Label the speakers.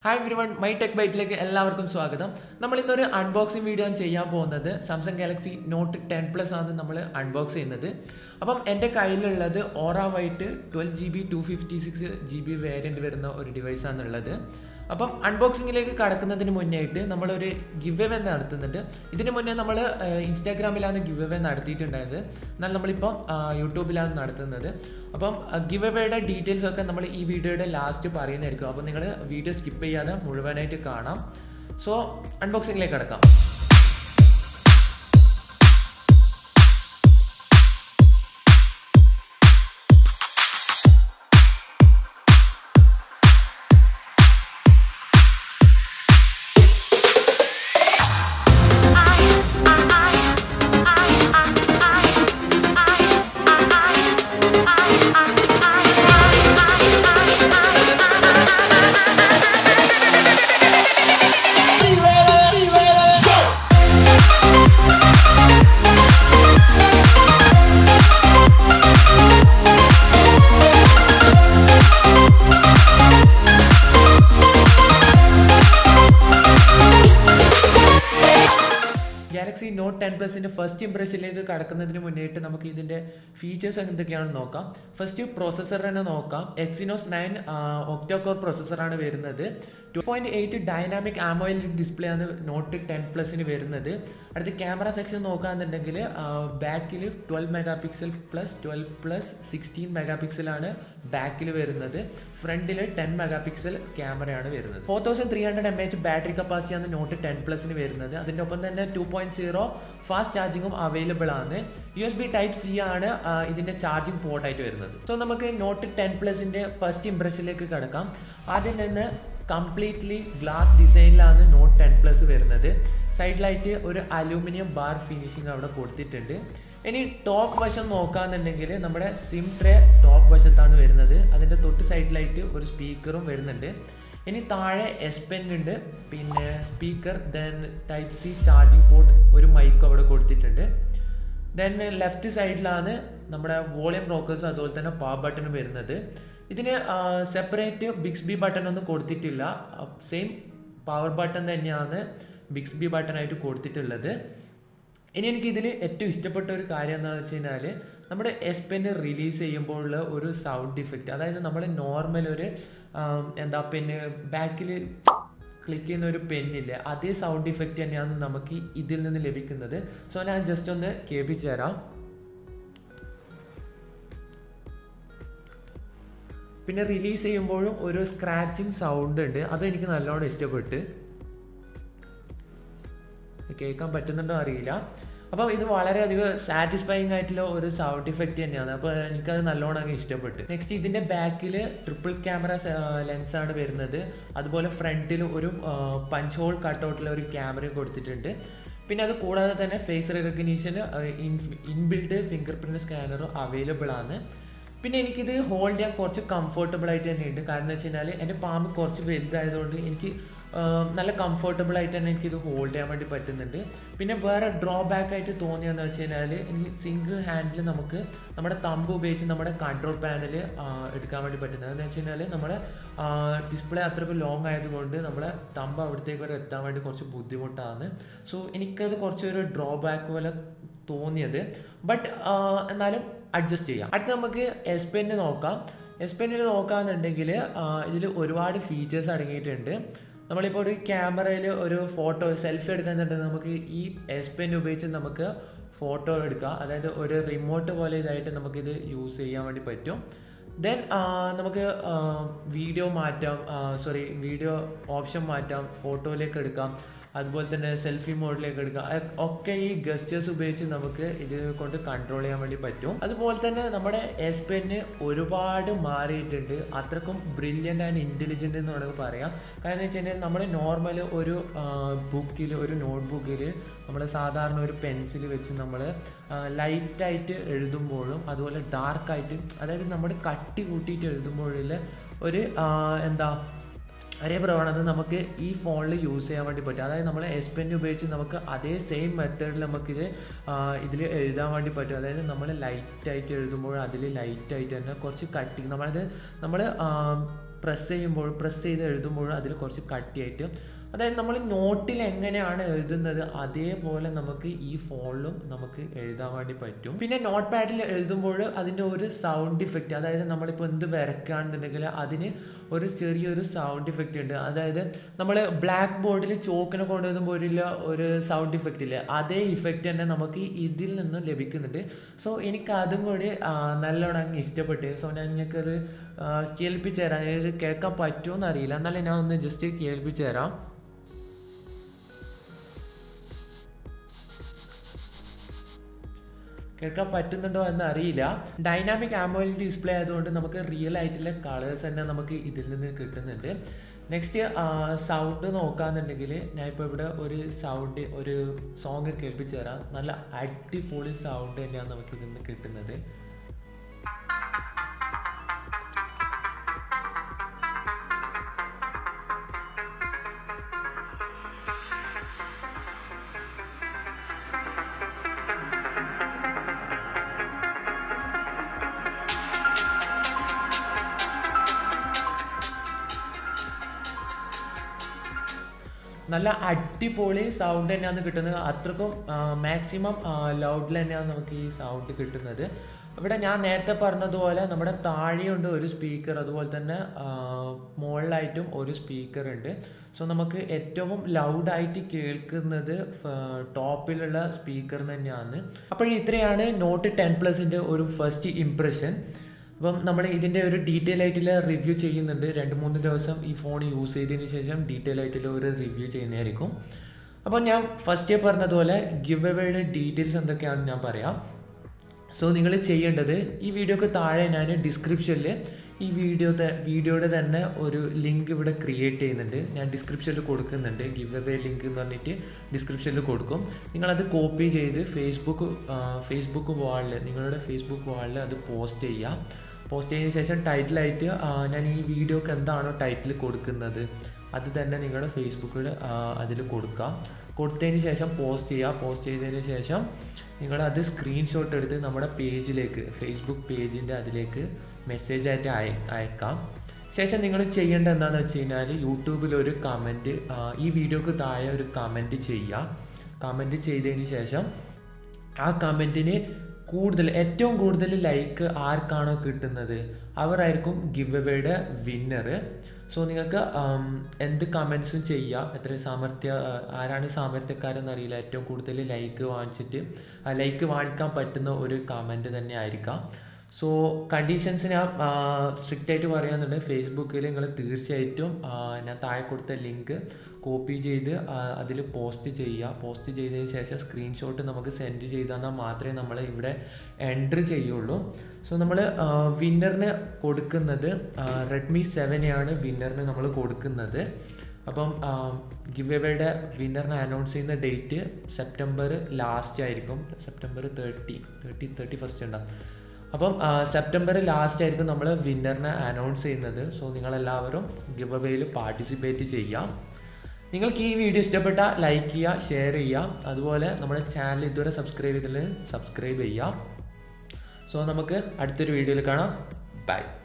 Speaker 1: hi everyone my tech ബൈറ്റിലേക്ക് എല്ലാവർക്കും സ്വാഗതം നമ്മൾ ഇന്നൊരു അൺബോക്സിംഗ് വീഡിയോ ആണ് ചെയ്യാൻ പോകുന്നത് Samsung Galaxy Note ten plus ആണ് നമ്മൾ അൺബോക്സ് ചെയ്യുന്നത് അപ്പം എൻ്റെ കയ്യിലുള്ളത് aura white twelve G B two fifty six G B variant വരുന്ന ഒരു ഡിവൈസാണുള്ളത് അപ്പം അൺബോക്സിങ്ങിലേക്ക് കടക്കുന്നതിന് മുന്നേ ആയിട്ട് നമ്മളൊരു ഗിവ് എവേ നടത്തുന്നുണ്ട് ഇതിന് മുന്നേ നമ്മൾ ഇൻസ്റ്റാഗ്രാമിലാണ് ഗിവ് എവേ നടത്തിയിട്ടുണ്ടായത് എന്നാൽ നമ്മളിപ്പം ആ, യൂട്യൂബിലാണ് നടത്തുന്നത് അപ്പം ഗിവ് എവേയുടെ ഡീറ്റെയിൽസ് ഒക്കെ നമ്മൾ ഈ വീഡിയോയുടെ ലാസ്റ്റ് പറയുന്നതായിരിക്കും അപ്പോൾ നിങ്ങൾ വീഡിയോ സ്കിപ്പ് ചെയ്യാതെ മുഴുവനായിട്ട് കാണാം സോ അൺബോക്സിങ്ങിലേക്ക് കിടക്കാം ഗാലക്സി നോട്ട് ടെൻ പ്ലസിന്റെ ഫസ്റ്റ് ഇംപ്രഷനിലേക്ക് കടക്കുന്നതിന് മുന്നേറ്റ് നമുക്ക് ഇതിന്റെ ഫീച്ചേഴ്സ് എന്തൊക്കെയാണെന്ന് നോക്കാം ഫസ്റ്റ് പ്രോസസ്സർ തന്നെ നോക്കാം എക്സിനോസ് നയൻ ഒക്ടോകോർ പ്രോസസ്സറാണ് വരുന്നത് ടു പോയിന്റ് എയ്റ്റ് ഡൈനാമിക് ആമോയിൽ ഡിസ്പ്ലേ ആണ് നോട്ട് ടെൻ പ്ലസിന് വരുന്നത് അടുത്ത ക്യാമറ സെക്ഷൻ നോക്കുകയാണെന്നുണ്ടെങ്കിൽ ബാക്കിൽ twelve megapixel plus twelve plus sixteen മെഗാ പിക്സലാണ് ബാക്കിൽ വരുന്നത് ഫ്രണ്ടിൽ ടെൻ മെഗാ പിക്സൽ ക്യാമറയാണ് വരുന്നത് four thousand three hundred M H battery capacity ആണ് നോട്ട് ടെൻ പ്ലസിന് വരുന്നത് അതിൻ്റെ ഒപ്പം തന്നെ ടു പോയിന്റ് സീറോ ഫാസ്റ്റ് ചാർജിങ്ങും അവൈലബിൾ ആണ് U S B type C ആണ് ആ, ഇതിന്റെ ചാർജിങ് പോർട്ടായിട്ട് വരുന്നത് സോ നമുക്ക് നോട്ട് ടെൻ പ്ലസിന്റെ ഫസ്റ്റ് ഇംപ്രഷനിലേക്ക് കിടക്കാം ആദ്യം തന്നെ കംപ്ലീറ്റ്ലി ഗ്ലാസ് ഡിസൈനിലാണ് നോട്ട് ടെൻ പ്ലസ് വരുന്നത് സൈഡിലായിട്ട് ഒരു അലൂമിനിയം ബാർ ഫിനിഷിംഗ് അവിടെ കൊടുത്തിട്ടുണ്ട് ഇനി ടോപ്പ് വശം നോക്കാന്നുണ്ടെങ്കിൽ നമ്മുടെ സിം ട്രേ ടോപ്പ് വശത്താണ് വരുന്നത് അതിൻ്റെ തൊട്ട് സൈഡിലായിട്ട് ഒരു സ്പീക്കറും വരുന്നുണ്ട് ഇനി താഴെ എസ് പെൻ ഉണ്ട് പിന്നെ speaker then type C charging port ഒരു മൈക്ക് അവിടെ കൊടുത്തിട്ടുണ്ട് ദെൻ ലെഫ്റ്റ് സൈഡിലാണ് നമ്മുടെ വോളിയം റോക്കേഴ്സും അതുപോലെ തന്നെ പവർ ബട്ടണും വരുന്നത് ഇതിന് സെപ്പറേറ്റ് ബിക്സ് ബി ബട്ടൺ ഒന്നും കൊടുത്തിട്ടില്ല സെയിം പവർ ബട്ടൺ തന്നെയാണ് ബിക്സ് ബി ബട്ടൺ ആയിട്ട് കൊടുത്തിട്ടുള്ളത് ഇനി എനിക്ക് ഇതിൽ ഏറ്റവും ഇഷ്ടപ്പെട്ട ഒരു കാര്യം എന്താണെന്ന് വെച്ച് കഴിഞ്ഞാൽ നമ്മുടെ എസ് പെൻ റിലീസ് ചെയ്യുമ്പോഴുള്ള ഒരു സൗണ്ട് ഇഫക്റ്റ് അതായത് നമ്മൾ നോർമൽ ഒരു ആം, എന്താ പെന്ന് ബാക്കിൽ ക്ലിക്ക് ചെയ്യുന്ന ഒരു പെന്നില്ലേ അതേ സൗണ്ട് ഇഫക്റ്റ് തന്നെയാണ് നമുക്ക് ഇതിൽ നിന്ന് ലഭിക്കുന്നത് സോ ഞാൻ ജസ്റ്റ് ഒന്ന് കേൾപ്പിച്ചു തരാം പിന്നെ റിലീസ് ചെയ്യുമ്പോഴും ഒരു സ്ക്രാച്ചിങ് സൗണ്ട് ഉണ്ട് അതും എനിക്ക് നല്ലോണം ഇഷ്ടപ്പെട്ട് കേൾക്കാൻ പറ്റുന്നുണ്ടോ അറിയില്ല അപ്പോൾ ഇത് വളരെയധികം സാറ്റിസ്ഫൈങ് ആയിട്ടുള്ള ഒരു സൗണ്ട് ഇഫക്റ്റ് തന്നെയാണ് അപ്പോൾ എനിക്കത് നല്ലോണം അങ്ങ് ഇഷ്ടപ്പെട്ടു നെക്സ്റ്റ് ഇതിൻ്റെ ബാക്കിൽ ട്രിപ്പിൾ ക്യാമറ ലെൻസാണ് വരുന്നത് അതുപോലെ ഫ്രണ്ടിൽ ഒരു പഞ്ച് ഹോൾ കട്ടൗട്ടിൽ ഒരു ക്യാമറയും കൊടുത്തിട്ടുണ്ട് പിന്നെ അത് കൂടാതെ തന്നെ face recognition inbuilt fingerprint സ്കാനറും അവൈലബിൾ ആണ് പിന്നെ എനിക്കിത് ഹോൾഡ് ചെയ്യാൻ കുറച്ച് കംഫർട്ടബിൾ ആയിട്ട് തന്നെ ഉണ്ട് കാരണം എന്ന് വെച്ച് കഴിഞ്ഞാൽ എൻ്റെ പാമ്പ് കുറച്ച് വലുതായതുകൊണ്ട് എനിക്ക് ആ, നല്ല കംഫർട്ടബിൾ ആയിട്ട് തന്നെ എനിക്കിത് ഹോൾഡ് ചെയ്യാൻ വേണ്ടി പറ്റുന്നുണ്ട് പിന്നെ വേറെ ഡ്രോബാക്ക് ആയിട്ട് തോന്നിയെന്ന് വെച്ച് കഴിഞ്ഞാൽ എനിക്ക് സിംഗിൾ ഹാൻഡിൽ നമുക്ക് നമ്മുടെ തമ്പ് ഉപയോഗിച്ച് നമ്മുടെ കൺട്രോൾ പാനൽ എടുക്കാൻ വേണ്ടി പറ്റുന്നത് എന്ന് വെച്ച് കഴിഞ്ഞാൽ നമ്മുടെ ഡിസ്പ്ലേ അത്രയ്ക്ക് ലോങ് ആയതുകൊണ്ട് നമ്മളെ തമ്പ് അവിടത്തേക്ക് വരെ എത്താൻ വേണ്ടി കുറച്ച് ബുദ്ധിമുട്ടാണ് സോ എനിക്കത് കുറച്ചൊരു ഡ്രോബാക്ക് പോലെ തോന്നിയത് ബട്ട് എന്നാലും അഡ്ജസ്റ്റ് ചെയ്യാം അടുത്ത നമുക്ക് എസ് പെന്ന് നോക്കാം എസ് പെന്നിൽ നോക്കാന്നുണ്ടെങ്കിൽ ഇതിൽ ഒരുപാട് ഫീച്ചേഴ്സ് അടങ്ങിയിട്ടുണ്ട് നമ്മളിപ്പോൾ ഒരു ക്യാമറയിൽ ഒരു ഫോട്ടോ സെൽഫി എടുക്കാന്നുണ്ടെങ്കിൽ നമുക്ക് ഈ എസ് പെൻ ഉപയോഗിച്ച് നമുക്ക് ഫോട്ടോ എടുക്കാം അതായത് ഒരു റിമോട്ട് പോലെ ഇതായിട്ട് നമുക്കിത് യൂസ് ചെയ്യാൻ വേണ്ടി പറ്റും ദെൻ നമുക്ക് വീഡിയോ മാറ്റാം സോറി വീഡിയോ ഓപ്ഷൻ മാറ്റാം ഫോട്ടോയിലേക്ക് എടുക്കാം അതുപോലെ തന്നെ സെൽഫി മോഡിലേക്ക് എടുക്കാം അത് ഒക്കെ ഈ ഗസ്റ്റേഴ്സ് ഉപയോഗിച്ച് നമുക്ക് ഇത് കൊണ്ട് കൺട്രോൾ ചെയ്യാൻ വേണ്ടി പറ്റും അതുപോലെ തന്നെ നമ്മുടെ എസ് പെന്ന് ഒരുപാട് മാറിയിട്ടുണ്ട് അത്രക്കും ബ്രില്യൻ്റ് ആൻഡ് ഇൻ്റലിജൻ്റ് എന്ന് വേണമെങ്കിൽ പറയാം കാരണം എന്ന് വെച്ച് കഴിഞ്ഞാൽ നമ്മൾ നോർമൽ ഒരു ബുക്കിൽ ഒരു നോട്ട് ബുക്കിൽ നമ്മൾ സാധാരണ ഒരു പെൻസിൽ വെച്ച് നമ്മൾ ലൈറ്റായിട്ട് എഴുതുമ്പോഴും അതുപോലെ ഡാർക്കായിട്ട് അതായത് നമ്മുടെ കട്ടി കൂട്ടിയിട്ട് എഴുതുമ്പോഴുള്ള ഒരു ആ, എന്താ ഒരേ പ്രവണത നമുക്ക് ഈ ഫോണിൽ യൂസ് ചെയ്യാൻ വേണ്ടി പറ്റും അതായത് നമ്മൾ എസ് പെൻ ഉപയോഗിച്ച് നമുക്ക് അതേ സെയിം മെത്തേഡിൽ നമുക്കിത് ഇതിൽ എഴുതാൻ വേണ്ടി പറ്റും അതായത് നമ്മൾ ലൈറ്റായിട്ട് എഴുതുമ്പോൾ അതിൽ ലൈറ്റായിട്ട് തന്നെ കുറച്ച് കട്ടി നമ്മളത് നമ്മൾ പ്രസ് ചെയ്യുമ്പോൾ പ്രസ് ചെയ്ത് എഴുതുമ്പോഴും അതിൽ കുറച്ച് കട്ടിയായിട്ട് അതായത് നമ്മൾ നോട്ടിൽ എങ്ങനെയാണ് എഴുതുന്നത് അതേപോലെ നമുക്ക് ഈ ഫോണിലും നമുക്ക് എഴുതാൻ വേണ്ടി പറ്റും പിന്നെ നോട്ട് പാഡിൽ എഴുതുമ്പോൾ അതിൻ്റെ ഒരു സൗണ്ട് ഇഫക്റ്റ് അതായത് നമ്മളിപ്പോൾ എന്ത് വരക്കുകയാണെന്നുണ്ടെങ്കിൽ അതിന് ഒരു ചെറിയൊരു സൗണ്ട് ഇഫക്റ്റ് ഉണ്ട് അതായത് നമ്മൾ ബ്ലാക്ക് ബോർഡിൽ ചോക്കിനെ കൊണ്ടുവരുമ്പോൾ ഒരു ഒരു സൗണ്ട് ഇഫക്റ്റ് ഇല്ലേ അതേ ഇഫക്റ്റ് തന്നെ നമുക്ക് ഇതിൽ നിന്നും ലഭിക്കുന്നുണ്ട് സോ എനിക്ക് അതും കൂടി ആ, നല്ലോണം അങ്ങ് ഇഷ്ടപ്പെട്ടു സോ ഞാൻ നിങ്ങൾക്കത് ആ, കേൾപ്പിച്ച് തരാം ഇത് കേൾക്കാൻ പറ്റുമോ എന്നറിയില്ല എന്നാലും ഞാൻ ഒന്ന് ജസ്റ്റ് കേൾപ്പിച്ച് തരാം കേൾക്കാൻ പറ്റുന്നുണ്ടോ എന്ന് അറിയില്ല ഡൈനാമിക് ആമോയിൽ ഡിസ്പ്ലേ ആയതുകൊണ്ട് നമുക്ക് റിയൽ ആയിട്ടുള്ള കളേഴ്സ് തന്നെ നമുക്ക് ഇതിൽ നിന്ന് കിട്ടുന്നുണ്ട് നെക്സ്റ്റ് സൗണ്ട് നോക്കാന്നുണ്ടെങ്കിൽ ഞാൻ ഇപ്പോൾ ഇവിടെ ഒരു സൗണ്ട് ഒരു സോങ് കേൾപ്പിച്ച് തരാം നല്ല അടിപൊളി സൗണ്ട് തന്നെയാണ് നമുക്ക് ഇതിൽ നിന്ന് കിട്ടുന്നത് നല്ല അടിപൊളി സൗണ്ട് തന്നെയാണ് കിട്ടുന്നത് അത്രക്കും മാക്സിമം ലൗഡിൽ തന്നെയാണ് നമുക്ക് ഈ സൗണ്ട് കിട്ടുന്നത് ഇവിടെ ഞാൻ നേരത്തെ പറഞ്ഞതുപോലെ നമ്മുടെ താഴെയുണ്ട് ഒരു സ്പീക്കർ അതുപോലെ തന്നെ ആ, മുകളിലായിട്ടും ഒരു സ്പീക്കർ ഉണ്ട് സോ നമുക്ക് ഏറ്റവും ലൗഡായിട്ട് കേൾക്കുന്നത് ടോപ്പിലുള്ള സ്പീക്കർ തന്നെയാണ് അപ്പോൾ ഇത്രയാണ് നോട്ട് ടെൻ പ്ലസിൻ്റെ ഒരു ഫസ്റ്റ് ഇംപ്രഷൻ അപ്പം നമ്മൾ ഇതിൻ്റെ ഒരു ഡീറ്റെയിൽ ആയിട്ടുള്ള റിവ്യൂ ചെയ്യുന്നുണ്ട് രണ്ട് മൂന്ന് ദിവസം ഈ ഫോൺ യൂസ് ചെയ്തതിന് ശേഷം ഡീറ്റെയിൽ ആയിട്ടുള്ള ഒരു റിവ്യൂ ചെയ്യുന്നതായിരിക്കും അപ്പോൾ ഞാൻ ഫസ്റ്റ് പറഞ്ഞതുപോലെ ഗിവ് എവേയുടെ ഡീറ്റെയിൽസ് എന്തൊക്കെയാണെന്ന് ഞാൻ പറയാം സോ നിങ്ങൾ ചെയ്യേണ്ടത് ഈ വീഡിയോക്ക് താഴെ ഞാൻ ഡിസ്ക്രിപ്ഷനിൽ ഈ വീഡിയോ വീഡിയോയുടെ തന്നെ ഒരു ലിങ്ക് ഇവിടെ ക്രിയേറ്റ് ചെയ്യുന്നുണ്ട് ഞാൻ ഡിസ്ക്രിപ്ഷനിൽ കൊടുക്കുന്നുണ്ട് ഗിവ് അവേ ലിങ്ക് എന്ന് പറഞ്ഞിട്ട് ഡിസ്ക്രിപ്ഷനിൽ കൊടുക്കും നിങ്ങളത് കോപ്പി ചെയ്ത് ഫേസ്ബുക്ക് ഫേസ്ബുക്ക് വാളിൽ നിങ്ങളുടെ ഫേസ്ബുക്ക് വാളിൽ അത് പോസ്റ്റ് ചെയ്യുക പോസ്റ്റ് ചെയ്തതിന് ശേഷം ടൈറ്റിലായിട്ട് ഞാൻ ഈ വീഡിയോക്ക് എന്താണോ ടൈറ്റിൽ കൊടുക്കുന്നത് അത് തന്നെ നിങ്ങളുടെ ഫേസ്ബുക്കിൽ അതിൽ കൊടുക്കുക കൊടുത്തതിന് ശേഷം പോസ്റ്റ് ചെയ്യുക പോസ്റ്റ് ചെയ്തതിന് ശേഷം നിങ്ങൾ അത് സ്ക്രീൻഷോട്ട് എടുത്ത് നമ്മുടെ പേജിലേക്ക് ഫേസ്ബുക്ക് പേജിൻ്റെ അതിലേക്ക് മെസ്സേജ് ആയിട്ട് അയ അയക്കാം ശേഷം നിങ്ങൾ ചെയ്യേണ്ടത് എന്താണെന്ന് വെച്ച് കഴിഞ്ഞാൽ യൂട്യൂബിൽ ഒരു കമൻറ്റ് ഈ വീഡിയോക്ക് താഴെ ഒരു കമൻറ്റ് ചെയ്യുക കമൻറ്റ് ചെയ്തതിന് ശേഷം ആ കമൻറ്റിന് കൂടുതൽ ഏറ്റവും കൂടുതൽ ലൈക്ക് ആർക്കാണോ കിട്ടുന്നത് അവരായിരിക്കും ഗിവ് എവേയുടെ വിന്നർ സോ നിങ്ങൾക്ക് ആം, എന്ത് കമൻസും ചെയ്യാം എത്ര സാമർത്ഥ്യ ആ, ആരാണ് സാമർത്ഥ്യക്കാരെന്ന് അറിയില്ല ഏറ്റവും കൂടുതൽ ലൈക്ക് വാങ്ങിച്ചിട്ട് ആ ലൈക്ക് വാങ്ങിക്കാൻ പറ്റുന്ന ഒരു കമൻറ്റ് തന്നെ ആയിരിക്കാം സോ കണ്ടീഷൻസ് ഞാൻ സ്ട്രിക്റ്റ് ആയിട്ട് പറയാന്നുണ്ട് ഫേസ്ബുക്കിൽ നിങ്ങൾ തീർച്ചയായിട്ടും ആ, ഞാൻ താഴെ കൊടുത്ത ലിങ്ക് കോപ്പി ചെയ്ത് അതിൽ പോസ്റ്റ് ചെയ്യുക പോസ്റ്റ് ചെയ്തതിന് ശേഷം സ്ക്രീൻഷോട്ട് നമുക്ക് സെൻഡ് ചെയ്താൽ മാത്രമേ നമ്മൾ ഇവിടെ എൻട്രി ചെയ്യുള്ളൂ സോ നമ്മൾ വിന്നറിന് കൊടുക്കുന്നത് റെഡ്മി സെവനെയാണ് വിന്നറിന് നമ്മൾ കൊടുക്കുന്നത് അപ്പം ഗിവ് എവേയുടെ വിന്നറിനെ അനൗൺസ് ചെയ്യുന്ന ഡേറ്റ് സെപ്റ്റംബർ ലാസ്റ്റ് ആയിരിക്കും September thirty thirty thirty first ഉണ്ടാവും അപ്പം ആ, സെപ്റ്റംബർ ലാസ്റ്റ് ആയിരിക്കും നമ്മൾ വിന്നറിനെ അനൗൺസ് ചെയ്യുന്നത് സോ നിങ്ങളെല്ലാവരും ഗിവ് അവേയിൽ പാർട്ടിസിപ്പേറ്റ് ചെയ്യാം നിങ്ങൾക്ക് ഈ വീഡിയോ ഇഷ്ടപ്പെട്ട ലൈക്ക് ചെയ്യുക ഷെയർ ചെയ്യുക അതുപോലെ നമ്മുടെ ചാനൽ ഇതുവരെ സബ്സ്ക്രൈബ് ചെയ്തില്ലെങ്കിൽ സബ്സ്ക്രൈബ് ചെയ്യാം സോ നമുക്ക് അടുത്തൊരു വീഡിയോയിൽ കാണാം ബൈ